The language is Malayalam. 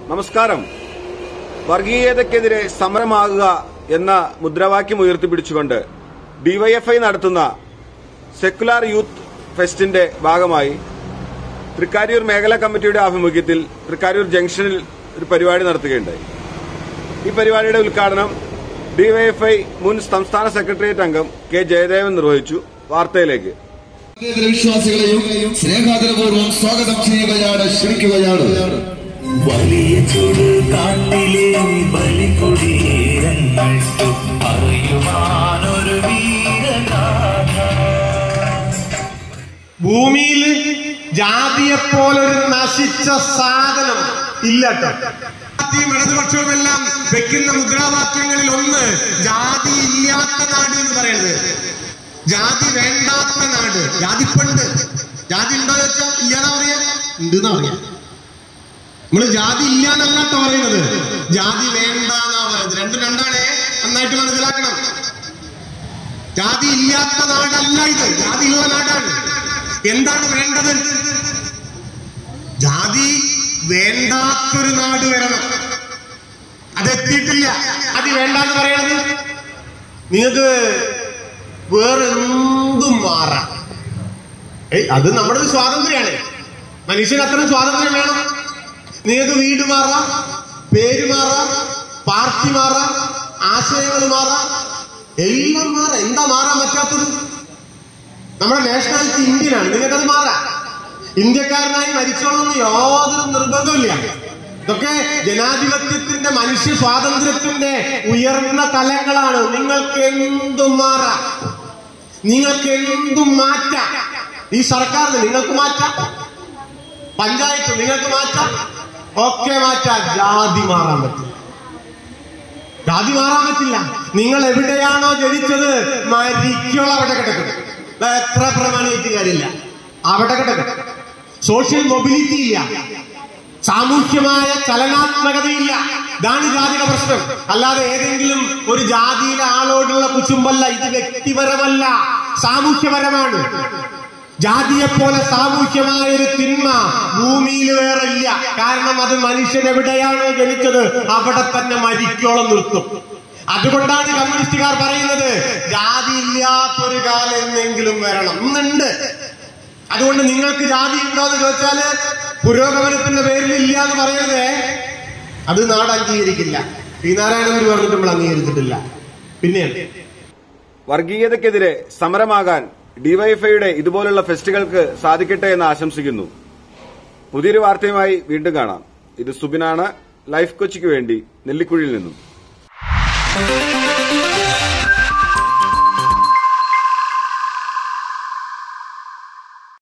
നമസ്കാരം വർഗീയതയ്ക്കെതിരെ സമരമാകുക എന്ന മുദ്രാവാക്യം ഉയർത്തിപ്പിടിച്ചുകൊണ്ട് ഡിവൈഎഫ്ഐ നടത്തുന്ന സെക്കുലാർ യൂത്ത് ഫെസ്റ്റിന്റെ ഭാഗമായി തൃക്കാര്യൂർ മേഖലാ കമ്മിറ്റിയുടെ ആഭിമുഖ്യത്തിൽ തൃക്കാര്യൂർ ജംഗ്ഷനിൽ ഒരു പരിപാടി നടത്തുകയുണ്ടായി ഈ പരിപാടിയുടെ ഉദ്ഘാടനം ഡിവൈഎഫ്ഐ മുൻ സംസ്ഥാന സെക്രട്ടേറിയറ്റ് അംഗം കെ ജയദേവൻ നിർവഹിച്ചു വാർത്തയിലേക്ക് മതേതര വിശ്വാസികളെയും സ്നേഹാദരപൂർവ്വം സ്വാഗതം ചെയ്യുകയാണ് ക്ഷണിക്കുകയാണ് വലിയ ചുടു കാട്ടിലെ ബലികുടീരങ്ങൾക്ക് അറിയുവാനൊരു വീരഗാഥ ഭൂമിയിൽ ജാതിയെ പോലൊരു നശിച്ച സാധനം ഇല്ല ജാതിയും ഇടതുപക്ഷവുമെല്ലാം വെക്കുന്ന മുദ്രാവാക്യങ്ങളിൽ ഒന്ന് ജാതി ഇല്ലാത്ത നാട് എന്ന് പറയുന്നത് ജാതി വേണ്ടാത്ത നാട് ജാതിപ്പണ്ട് ജാതി ഉണ്ടോ വെച്ചാൽ ഇല്ലാന്നാ പറയാ ഉണ്ടെന്നാ പറയാ നമ്മള് ജാതി ഇല്ലാന്നല്ല കേട്ടോ പറയുന്നത് ജാതി വേണ്ടാന്നാ പറയുന്നത് രണ്ടും രണ്ടാണേ നന്നായിട്ട് മനസ്സിലാക്കണം ജാതി ഇല്ലാത്ത നാടല്ല ഇത് ജാതി ഉള്ള നാടാണ് എന്താണ് വേണ്ടത് ജാതി വേണ്ടാത്തൊരു നാട് വരണം അതെത്തിയിട്ടില്ല അത് വേണ്ടെന്ന് പറയണത് നിങ്ങൾക്ക് വേറെ എന്തും മാറാം ഏയ് അത് നമ്മുടെ ഒരു സ്വാതന്ത്ര്യമാണ് മനുഷ്യന് അത്ര സ്വാതന്ത്ര്യം വേണം നിങ്ങൾക്ക് വീട് മാറാം പേര് മാറാം പാർട്ടി മാറാം ആശയങ്ങൾ മാറാം എല്ലാം മാറാം എന്താ മാറാൻ പറ്റാത്തത് നമ്മുടെ നാഷണാലിറ്റി ഇന്ത്യനാണ് നിങ്ങൾക്കത് മാറാം ഇന്ത്യക്കാരനായി മരിച്ചോളൊന്നും യാതൊരു നിർബന്ധമില്ല ഇതൊക്കെ ജനാധിപത്യത്തിന്റെ മനുഷ്യ സ്വാതന്ത്ര്യത്തിന്റെ ഉയർന്ന തലങ്ങളാണ് നിങ്ങൾക്ക് എന്തും മാറാം നിങ്ങൾക്ക് എന്തും മാറ്റാം ഈ സർക്കാരിന് നിങ്ങൾക്ക് മാറ്റാം പഞ്ചായത്ത് നിങ്ങൾക്ക് മാറ്റാം ഒക്കെ മാറ്റാം ജാതി മാറാൻ പറ്റില്ല ജാതി മാറാൻ പറ്റില്ല നിങ്ങൾ എവിടെയാണോ ജനിച്ചത് മരിക്കുള്ള അവിടെ കിടക്കും ദാ എത്ര പ്രമാണിയിട്ട് കാര്യമില്ല അവിടെ കിടക്കും സോഷ്യൽ മൊബിലിറ്റി ഇല്ല സാമൂഹ്യമായ ചലനാത്മകതയില്ല ഇതാണ് ജാതിയുടെ പ്രശ്നം അല്ലാതെ ഏതെങ്കിലും ഒരു ജാതിയിലെ ആളോടുള്ള കുശുമ്പല്ല ഇത് വ്യക്തിപരമല്ല സാമൂഹ്യപരമാണ് ജാതിയെ പോലെ സാമൂഹ്യമായ ഒരു തിന്മ ഭൂമിയിൽ വേറെ ഇല്ല കാരണം അത് മനുഷ്യൻ എവിടെയാണോ ജനിച്ചത് അവിടെ തന്നെ മരിക്കോളം നിർത്തും അതുകൊണ്ടാണ് കമ്മ്യൂണിസ്റ്റുകാർ പറയുന്നത് ജാതി ഇല്ലാത്തൊരു കാലം എന്നെങ്കിലും വരണം ഇന്നുണ്ട് അതുകൊണ്ട് നിങ്ങൾക്ക് ജാതി ഉണ്ടോ എന്ന് ചോദിച്ചാല് പുരോഗമനത്തിന്റെ പേരിൽ ഇല്ല എന്ന് പറയുന്നത് അത് നാട് അംഗീകരിക്കില്ല ശ്രീനാരായണ ഗുരു പറഞ്ഞിട്ട് നമ്മൾ അംഗീകരിച്ചിട്ടില്ല പിന്നെയാണ് വർഗീയതയ്ക്കെതിരെ സമരമാകാൻ ഡിവൈഎഫ്ഐയുടെ ഇതുപോലുള്ള ഫെസ്റ്റുകൾക്ക് സാധിക്കട്ടെ എന്ന് ആശംസിക്കുന്നു പുതിയൊരു വാർത്തയുമായി വീണ്ടും കാണാം ഇത് സുബിനാണ് ലൈഫ് കൊച്ചിക്ക് വേണ്ടി നെല്ലിക്കുഴിയിൽ നിന്നും